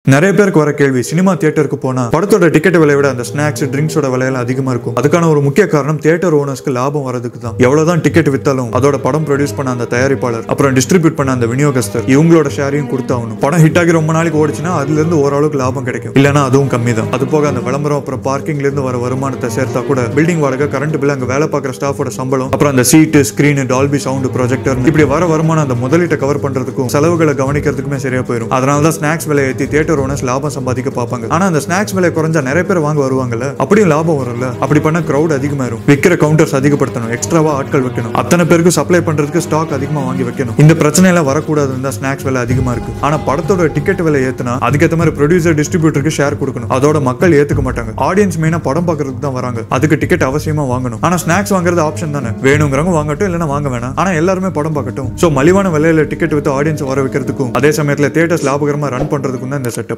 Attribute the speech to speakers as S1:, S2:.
S1: நிறைய பேருக்கு வர கேள்வி சினிமா தியேட்டருக்கு போனா படத்தோட டிக்கெட் விலையை விட அந்த ஸ்நாக்ஸ் ட்ரிங்க்ஸோட விலையெல்லாம் அதிகமா இருக்கும் அதுக்கான ஒரு முக்கிய காரணம் தியேட்டர் ஓனர்ஸ்க்கு லாபம் வரதுக்கு தான் எவ்வளவுதான் டிக்கெட் வித்தாலும் அதோட படம் ப்ரொடியூஸ் பண்ண அந்த தயாரிப்பாளர் அப்புறம் டிஸ்ட்ரிபியூட் பண்ண அந்த விநியோகஸ்தர் இவங்களோட ஷேரையும் கொடுத்தாகணும் படம் ஹிட் ஆகி ரொம்ப நாளைக்கு ஓடிச்சுன்னா அதுல இருந்து ஓரளவுக்கு லாபம் கிடைக்கும் இல்லனா அதுவும் கம்மி தான் அது போக அந்த விளம்பரம் அப்புறம் பார்க்கிங்ல இருந்து வர வருமானத்தை சேர்த்தா கூட பில்டிங் வாடகை கரண்ட் பில் அங்க வேலை பார்க்குற ஸ்டாஃபோட சம்பளம் அப்புறம் அந்த seat screen Dolby sound projector இப்படி வர வருமானம் அந்த முதலீட்டை கவர் பண்றதுக்கும் செலவுகளை கவனிக்கிறதுக்குமே சரியா போயிடும் அதனால தான் ஸ்நாக்ஸ் விலை ஏற்றி தியேட்டர் ஓனர்ஸ் லாபம் சம்பாதிக்க பார்ப்பாங்க ஆனா அந்த ஸ்நாக்ஸ் விலை குறைஞ்சா நிறைய பேர் வாங்க வருவாங்கல்ல அப்படியும் லாபம் வரும்ல அப்படி பண்ண கிரௌட் அதிகமாயிரும் விற்கிற கவுண்டர்ஸ் அதிகப்படுத்தணும் எக்ஸ்ட்ராவா ஆட்கள் வைக்கணும் அத்தனை பேருக்கு சப்ளை பண்றதுக்கு ஸ்டாக் அதிகமா வாங்கி வைக்கணும் இந்த பிரச்சனை எல்லாம் வரக்கூடாதுன்னு தான் ஸ்நாக்ஸ் விலை அதிகமா இருக்கு ஆனா படத்தோட டிக்கெட் விலை ஏத்துனா அதுக்கேற்ற மாதிரி ப்ரொடியூசர் டிஸ்ட்ரிபியூட்டருக்கு ஷேர் கொடுக்கணும் அதோட மக்கள் ஏத்துக்க மாட்டாங்க ஆடியன்ஸ் மெயினா படம் பார்க்கறதுக்கு தான் வராங்க அதுக்கு டிக்கெட் அவசியமா வாங்கணும் ஆனா ஸ்நாக்ஸ் வாங்குறது ஆப்ஷன் தானே வேணுங்கிறவங்க வாங்கட்டும் இல்லைன்னா வாங்க வேணாம் ஆனா எல்லாருமே படம் பார்க்கட்டும் சோ மலிவான விலையில டிக்கெட் வித்து ஆடியன்ஸ் வர வைக்கிறதுக்கும் அதே சமயத்துல தியேட்டர்ஸ் லாபகரமா ரன் பண்றதுக்கும் தான் இந்த செட்டப்